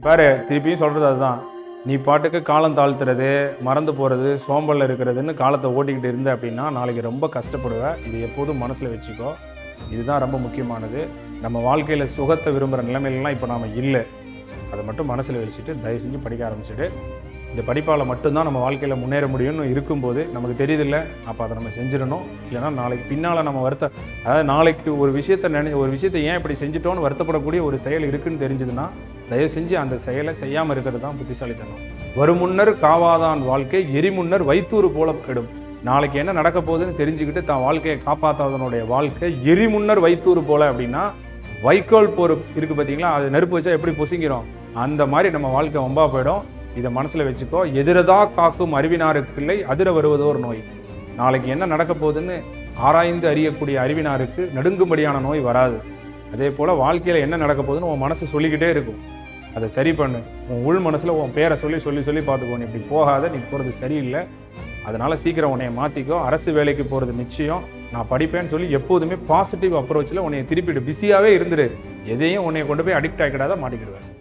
பாரு திருப்பியும் சொல்கிறது அதுதான் நீ பாட்டுக்கு காலம் தாழ்த்துறது மறந்து போகிறது சோம்பலில் இருக்கிறதுன்னு காலத்தை ஓட்டிக்கிட்டு இருந்த அப்படின்னா நாளைக்கு ரொம்ப கஷ்டப்படுவ இது எப்போதும் மனசில் வச்சுக்கோ இதுதான் ரொம்ப முக்கியமானது நம்ம வாழ்க்கையில் சுகத்தை விரும்புகிற நிலைமையிலலாம் இப்போ நாம் இல்லை அதை மட்டும் மனசில் வச்சுட்டு தயவு செஞ்சு படிக்க ஆரம்பிச்சுட்டு இந்த படிப்பால் மட்டும்தான் நம்ம வாழ்க்கையில் முன்னேற முடியும்னு இருக்கும்போது நமக்கு தெரியுதில்ல அப்போ அதை நம்ம செஞ்சிடணும் இல்லைன்னா நாளைக்கு பின்னால் நம்ம வருத்த அதாவது நாளைக்கு ஒரு விஷயத்தை நினை ஒரு விஷயத்தை ஏன் இப்படி செஞ்சுட்டோன்னு வருத்தப்படக்கூடிய ஒரு செயல் இருக்குன்னு தெரிஞ்சதுன்னா தயவு செஞ்சு அந்த செயலை செய்யாமல் இருக்கிறது தான் புத்திசாலித்தனம் வருமுன்னர் காவாதான் வாழ்க்கை எரிமுன்னர் வைத்தூறு போல கெடும் நாளைக்கு என்ன நடக்க போகுதுன்னு தெரிஞ்சுக்கிட்டு தான் வாழ்க்கையை காப்பாற்றாதனுடைய வாழ்க்கை எரிமுன்னர் வைத்தூறு போல அப்படின்னா வைக்கோல் போர் இருக்குது பார்த்தீங்களா அது நெருப்பு வச்சா எப்படி பொசுங்கிறோம் அந்த மாதிரி நம்ம வாழ்க்கை வம்பா போயிடும் இதை மனசில் வச்சுக்கோ எதிரதா காக்கும் அறிவினாருக்கில்லை அதிர வருவதோர் நோய் நாளைக்கு என்ன நடக்க போகுதுன்னு ஆராய்ந்து அறியக்கூடிய அறிவினாருக்கு நடுங்கும்படியான நோய் வராது அதே போல் வாழ்க்கையில் என்ன நடக்க போகுதுன்னு உன் மனசு சொல்லிக்கிட்டே இருக்கும் அதை சரி பண்ணு உன் உள் மனசில் உன் பேரை சொல்லி சொல்லி சொல்லி பார்த்துக்கோ நீ இப்படி போகாத நீ போகிறது சரியில்லை அதனால் சீக்கிரம் உன்னைய மாற்றிக்கோ அரசு வேலைக்கு போகிறது நிச்சயம் நான் படிப்பேன்னு சொல்லி எப்போதுமே பாசிட்டிவ் அப்ரோச்சில் உன்னைய திருப்பிடு பிஸியாகவே இருந்துரு எதையும் உன்னைய கொண்டு போய் அடிக்ட் ஆகிடாத மாட்டிக்கிடுவேன்